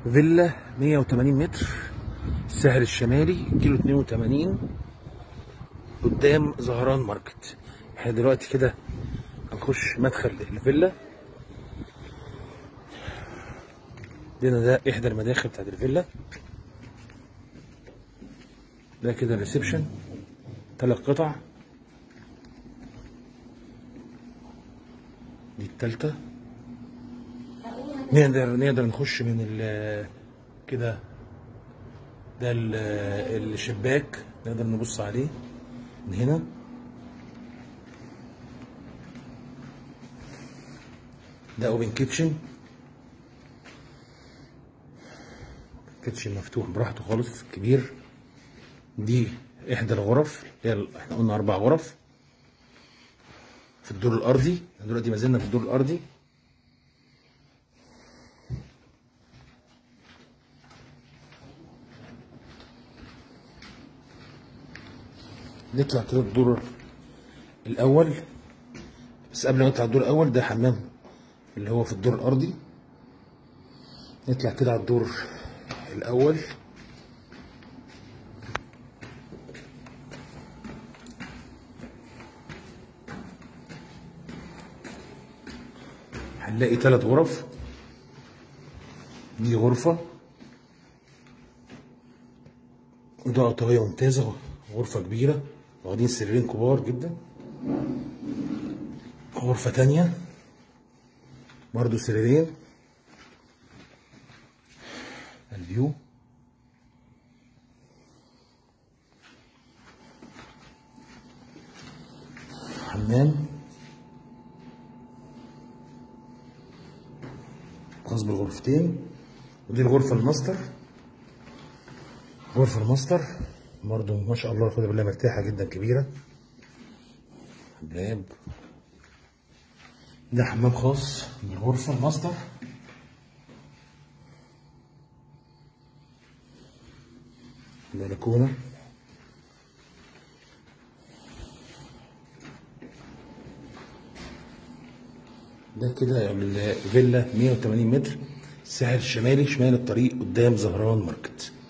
فيلا 180 متر الساحل الشمالي كيلو 82 قدام زهران ماركت احنا دلوقتي كده هنخش مدخل الفيلا دينا ده احدى المداخل بتاعت الفيلا ده كده الريسبشن ثلاث قطع دي التالتة نقدر نقدر نخش من ال كده ده ال- الشباك نقدر نبص عليه من هنا ده اوبن كيتشن كيتشن مفتوح براحته خالص كبير دي احدى الغرف هي ال- احنا قلنا اربع غرف في الدور الارضي احنا دلوقتي ما زلنا في الدور الارضي نطلع كده الدور الاول بس قبل ما نطلع الدور الاول ده حمام اللي هو في الدور الارضي نطلع كده على الدور الاول هنلاقي ثلاث غرف دي غرفة إضاءة طبيعية ممتازة غرفة كبيرة واخدين سريرين كبار جدا غرفة تانية برضو سريرين الفيو حمام خاص بالغرفتين ودي الغرفة الماستر غرفة الماستر برضو ما شاء الله خد بالله مرتاحة جدا كبيرة باب ده حمام خاص بالغرفة الماستر بلكونة ده كده الفيلا 180 متر الساحل الشمالي شمال الطريق قدام زهران ماركت